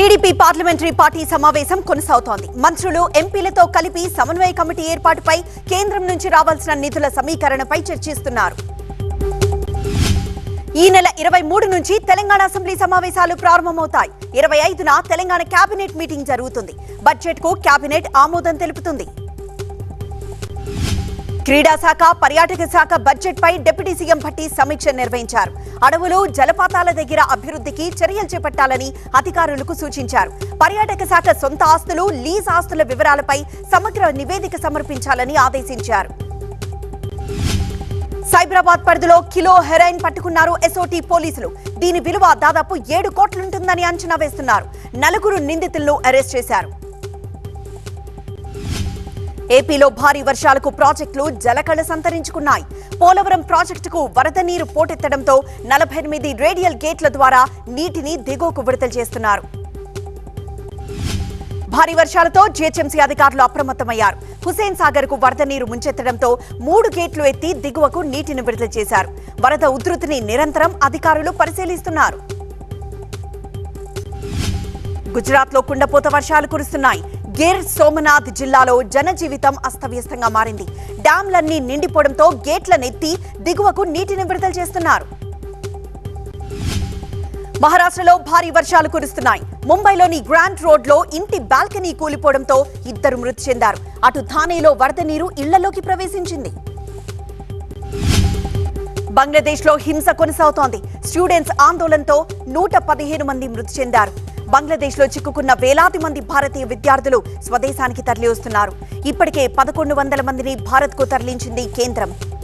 TDP parliamentary party సమావేశం కొనసాగుతోంది మంత్రులు ఎంపీలతో కలిపి సమన్వయ కమిటీ ఏర్పాటుపై కేంద్రం నుంచి రావాల్సిన నిధుల సమీకరణపై చర్చిస్తున్నారు ఈ నెల ఇరవై మూడు నుంచి తెలంగాణ అసెంబ్లీ సమావేశాలు ప్రారంభమవుతాయి ఇరవై ఐదున తెలంగాణ కేబినెట్ మీటింగ్ జరుగుతుంది బడ్జెట్ కు కేబినెట్ ఆమోదం తెలుపుతుంది క్రీడా శాఖ పర్యాటక శాఖ బడ్జెట్ పై డిప్యూటీ సీఎం భట్టి సమీక్ష నిర్వహించారు అడవులు జలపాతాల దగ్గర అభివృద్ధికి చర్యలు చేపట్టాలని అధికారులకు సూచించారు పర్యాటక శాఖ సొంత ఆస్తులు లీజ్ ఆస్తుల వివరాలపై సమగ్ర నివేదిక సమర్పించాలని ఆదేశించారు సైబరాబాద్ పరిధిలో కిలో హెరాయిన్ పట్టుకున్నారు ఎస్ఓటీ పోలీసులు దీని విలువ దాదాపు ఏడు కోట్లుంటుందని అంచనా వేస్తున్నారు నలుగురు నిందితులను అరెస్ట్ చేశారు ఏపీలో భారీ వర్షాలకు ప్రాజెక్టులు జలకళ సంతరించుకున్నాయి పోలవరం ప్రాజెక్టుకు వరద నీరు పోటెత్తడంతో నలభై ఎనిమిది రేడియల్ గేట్ల ద్వారా నీటిని దిగువకు విడుదల చేస్తున్నారు భారీ వర్షాలతో జీహెచ్ఎంసీ అధికారులు అప్రమత్తమయ్యారు హుసేన్ సాగర్ కు వరద నీరు ముంచెత్తడంతో మూడు గేట్లు ఎత్తి దిగువకు నీటిని విడుదల చేశారు వరద ఉధృతిని నిరంతరం అధికారులు పరిశీలిస్తున్నారు గుజరాత్ లో కుండపోత వర్షాలు కురుస్తున్నాయి గిర్ సోమనాథ్ జిల్లాలో జనజీవితం అస్తవ్యస్తంగా మారింది డ్యాంలన్నీ నిండిపోవడంతో గేట్లనెత్తి దిగువకు నీటిని విడుదల చేస్తున్నారు మహారాష్ట్రలో భారీ వర్షాలు కురుస్తున్నాయి ముంబైలోని గ్రాండ్ రోడ్ లో ఇంటి బాల్కనీ కూలిపోవడంతో ఇద్దరు మృతి చెందారు అటు థానేలో వరద నీరు ఇళ్లలోకి ప్రవేశించింది బంగ్లాదేశ్ లో హింస కొనసాగుతోంది స్టూడెంట్స్ ఆందోళనతో నూట పదిహేను మంది మృతి చెందారు బంగ్లాదేశ్ లో చిక్కుకున్న వేలాది మంది భారతీయ విద్యార్థులు స్వదేశానికి తరలి వస్తున్నారు ఇప్పటికే పదకొండు వందల మందిని భారత్ కు తరలించింది కేంద్రం